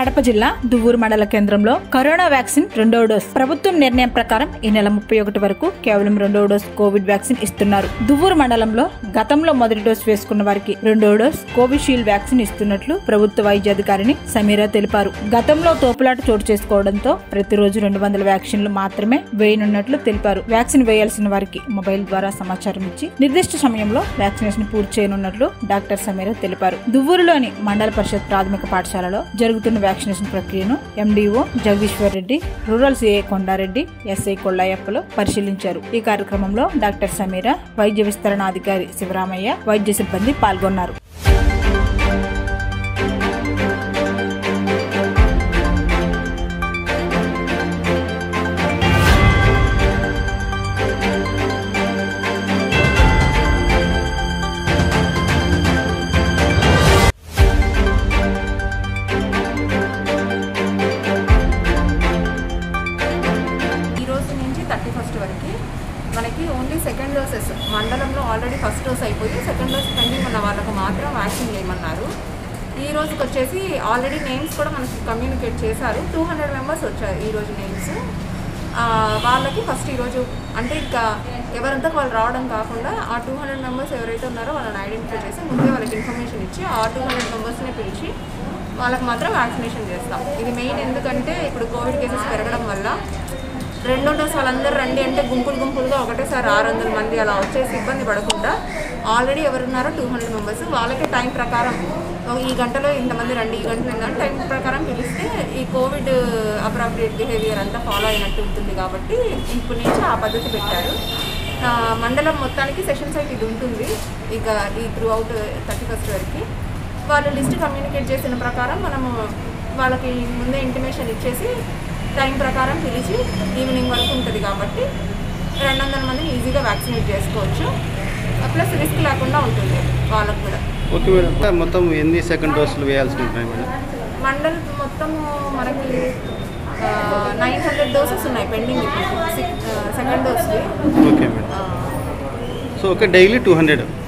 కడప జిల్లా దువ్వూరు మండల కేంద్రంలో కరోనా వ్యాక్సిన్ రెండవ డోస్ ప్రభుత్వం నిర్ణయం ప్రకారం ఈ నెల ముప్పై ఒకటి వరకు కేవలం రెండవ డోస్ కోవిడ్ వ్యాక్సిన్ ఇస్తున్నారు దువ్వూరు మండలంలో గతంలో మొదటి డోస్ వేసుకున్న వారికి రెండవ డోస్ కోవిషీల్డ్ వ్యాక్సిన్ ఇస్తున్నట్లు ప్రభుత్వ వైద్య అధికారిని సమీరా తెలిపారు గతంలో తోపులాట చోటు చేసుకోవడంతో ప్రతిరోజు రెండు వందల వ్యాక్సిన్లు మాత్రమే వేయనున్నట్లు తెలిపారు వ్యాక్సిన్ వేయాల్సిన వారికి మొబైల్ ద్వారా సమాచారం ఇచ్చి నిర్దిష్ట సమయంలో వ్యాక్సినేషన్ పూర్తి చేయనున్నట్లు డాక్టర్ సమీరా తెలిపారు దువ్వూరులోని మండల పరిషత్ ప్రాథమిక పాఠశాలలో జరుగుతున్న వ్యాక్సినేషన్ ప్రక్రియను M D O Jagadishwar Reddy rural C I Kondareddy S I కొల్లాయప్పలు పరిశీలించారు ఈ కార్యక్రమంలో డాక్టర్ సమీరా వైద్య విస్తరణాధికారి శివరామయ్య వైద్య సిబ్బంది పాల్గొన్నారు ఈ రోజు నుంచి థర్టీ ఫస్ట్ వరకు మనకి ఓన్లీ సెకండ్ డోసెస్ మండలంలో ఆల్రెడీ ఫస్ట్ డోస్ అయిపోయి సెకండ్ డోస్ పెండింగ్ ఉన్న వాళ్ళకు మాత్రం వ్యాక్సిన్ వేయమన్నారు ఈ రోజుకి వచ్చేసి ఆల్రెడీ నేమ్స్ కూడా మనకి కమ్యూనికేట్ చేశారు టూ హండ్రెడ్ మెంబర్స్ వచ్చారు ఈ రోజు నేమ్స్ వాళ్ళకి ఫస్ట్ ఈరోజు అంటే ఇంకా ఎవరంతా వాళ్ళు రావడం కాకుండా ఆ టూ హండ్రెడ్ మెంబర్స్ ఎవరైతే ఉన్నారో వాళ్ళని ఐడెంటిఫై చేసి ముందే వాళ్ళకి ఇన్ఫర్మేషన్ ఇచ్చి ఆ టూ హండ్రెడ్ మెంబర్స్ని పిలిచి వాళ్ళకి మాత్రం వ్యాక్సినేషన్ చేస్తాం ఇది మెయిన్ ఎందుకంటే ఇప్పుడు కోవిడ్ కేసెస్ పెరగడం వల్ల రెండో డోస్ వాళ్ళందరూ రండి అంటే గుంపులు గుంపులుగా ఒకటేసారి ఆరు వందల మంది అలా వచ్చేసి ఇబ్బంది పడకుండా ఆల్రెడీ ఎవరున్నారో టూ హండ్రెడ్ మెంబర్స్ వాళ్ళకి టైం ప్రకారం ఓ ఈ గంటలో ఇంతమంది రండి ఈ గంటలో ఇంత టైం ప్రకారం పిలిస్తే ఈ కోవిడ్ అప్రాప్రియేట్ బిహేవియర్ అంతా ఫాలో అయినట్టు ఉంటుంది కాబట్టి ఇప్పటి నుంచి ఆ పద్ధతి పెట్టారు ఆ, మండలం మొత్తానికి సెషన్స్ అయితే ఇది ఉంటుంది ఇక ఈ త్రూ అవుట్ థర్టీ ఫస్ట్ వరకు వాళ్ళు లిస్ట్ కమ్యూనికేట్ చేసిన ప్రకారం మనము వాళ్ళకి ముందే ఇంటిమేషన్ ఇచ్చేసి టైం ప్రకారం పిలిచి ఈవినింగ్ వరకు ఉంటుంది కాబట్టి రెండు వందల మందిని ఈజీగా వ్యాక్సినేట్ చేసుకోవచ్చు ప్లస్ రిస్క్ లేకుండా ఉంటుంది వాళ్ళకు కూడా ఓకే మేడం మొత్తం ఎన్ని సెకండ్ డోసులు వేయాల్సి ఉంటాయి మేడం మండల్ మొత్తము మనకి నైన్ హండ్రెడ్ డోసెస్ ఉన్నాయి పెండింగ్ ఇప్పుడు సెకండ్ డోస్కి okay madam so okay daily two hundred